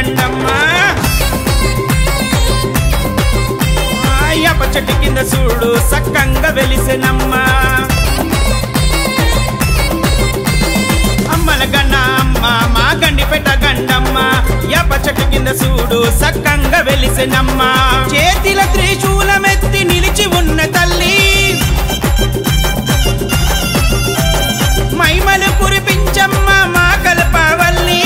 గండమ్మ అయ్యప్ప చెట్టు కింద చూడు సక్కంగా వెలిసెనమ్మ అమ్మల గన్న అమ్మ మా గండి పెట్ట గండమ్మ యాప చెట్టు కింద చూడు సక్కంగా వెలిసెనమ్మ చేతిల త్రిశూలమెత్తి నిలిచి ఉన్న తల్లి మైమలు కురిపించమ్మ మా కల్పవల్లి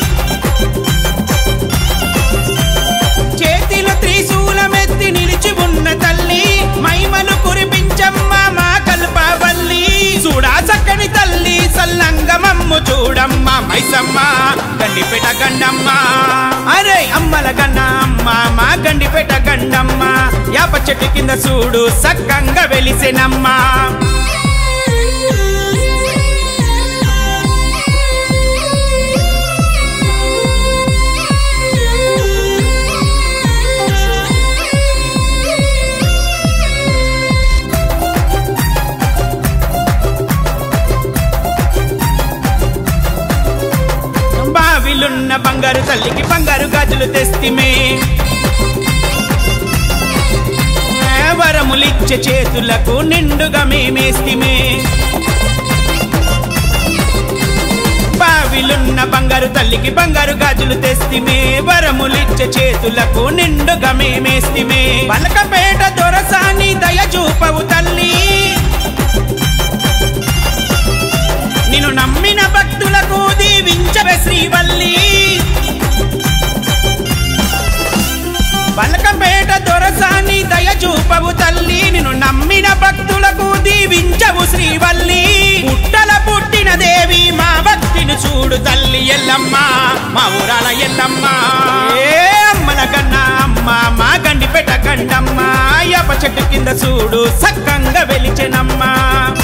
చేతిలో త్రిశూలమెత్తి నిలిచి ఉన్న తల్లి మైమలు కురిపించమ్మ మా కల్పవల్లి చూడా చక్కని తల్లి సల్లంగమమ్ము చూడమ్మ మైసమ్మ గండిపేట గండమ్మ అరే అమ్మల గన్న అమ్మ మా గండిపేట గండమ్మ యాప చెట్టు కింద చూడు సక్కంగా వెలిసెనమ్మా బావిలున్న బంగారు తల్లికి బంగారు గాజులు తెస్తిమే ఏ వరములిచ్చే చేతులకు నిండుగా మేమేస్తిమే బావిలున్న బంగారు తల్లికి బంగారు గాజులు తెస్తిమే వరములిచ్చే చేతులకు నిండుగా మేమేస్తిమే పలకపేట దొరసాని దయ చూపవు తల్లి నిన్ను నమ్మిన భక్తులకు దీవించవే శ్రీవల్లి బలకంపేట దొరసాని దయ చూపవు తల్లి నిన్ను నమ్మిన భక్తులకు దీవించవు శ్రీవల్లి పుట్టల పుట్టిన దేవి మా భక్తిని చూడు తల్లి ఎల్లమ్మ మా ఊరాల ఎల్లమ్మ ఏ అమ్మల కన్నా అమ్మ మా గండిపేట గండమ్మ అయ్యప్ప చెట్టు కింద చూడు సక్కంగా వెలిచెనమ్మా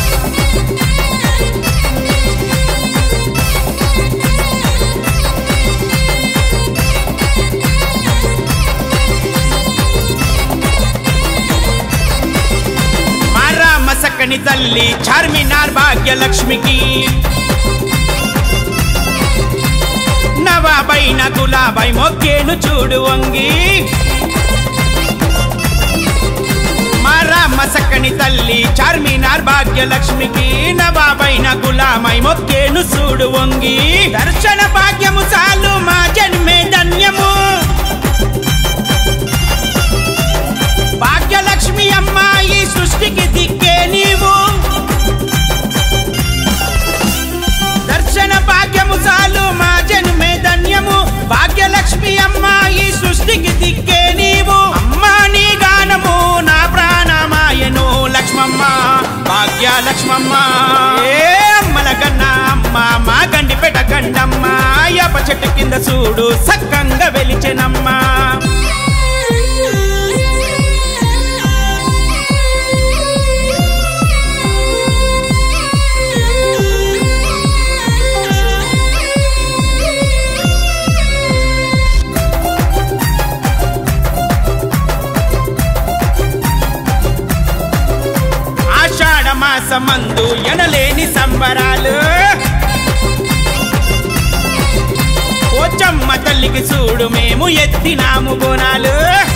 మా రామ సక్కని తల్లి చార్మినార్ భాగ్యలక్ష్మికి నవాబైన గులాబై మొక్కేను చూడు వంగి మా రామ సక్కని తల్లి చార్మినార్ భాగ్యలక్ష్మికి నవాబైన గులామై మొక్కేను చూడు వంగి దర్శన భాగ్యము చాలు మా జన్మే ధన్యము భాగ్యలక్ష్మి అమ్మాయి సృష్టికి దిక్కే నీవు దర్శన భాగ్యము చాలు మా జన్మే ధన్యము భాగ్యలక్ష్మి అమ్మాయి సృష్టికి దిక్కే నీవు అమ్మా నీ గానము నా ప్రాణమాయను లక్ష్మమ్మ భాగ్యలక్ష్మమ్మ ఏ అమ్మల కన్నా అమ్మ మా గండిపేట గండమ్మ యాప చెట్టు కింద చూడు సక్కంగా వెలిచెనమ్మా ఆషాఢ మాసమందు ఎనలేని సంబరాలు పోచమ్మ తల్లికి చూడు మేము ఎత్తినాము బోనాలు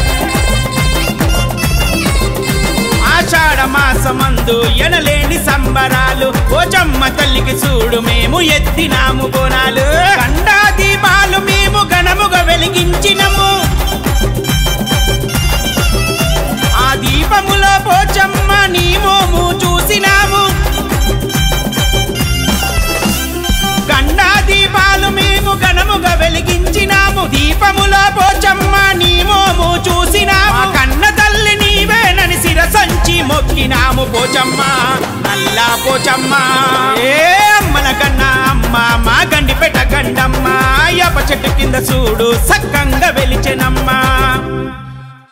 ఆషాఢ మాసమందు ఎనలేని సంబరాలు పోచమ్మ తల్లికి చూడు మేము ఎత్తినాము బోనాలు కండా దీపాలు మేము ఘనముగా వెలిగించినము ఆ దీపములో పోచమ్మ నీ మోము చూసినాము గండా దీపాలు మేము ఘనముగా వెలిగించినాము దీపములో పోచమ్మ నీ మోము చూసినాము ఆ కన్న తల్లి నీవేనని శిరసంచి మొక్కినాము పోచమ్మ నల్లా పోచమ్మ ఏ అమ్మల కన్నా అమ్మ మా గండి పెట్ట గండమ్మ యాప చెట్టు కింద చూడు సక్కంగా వెలిచెనమ్మా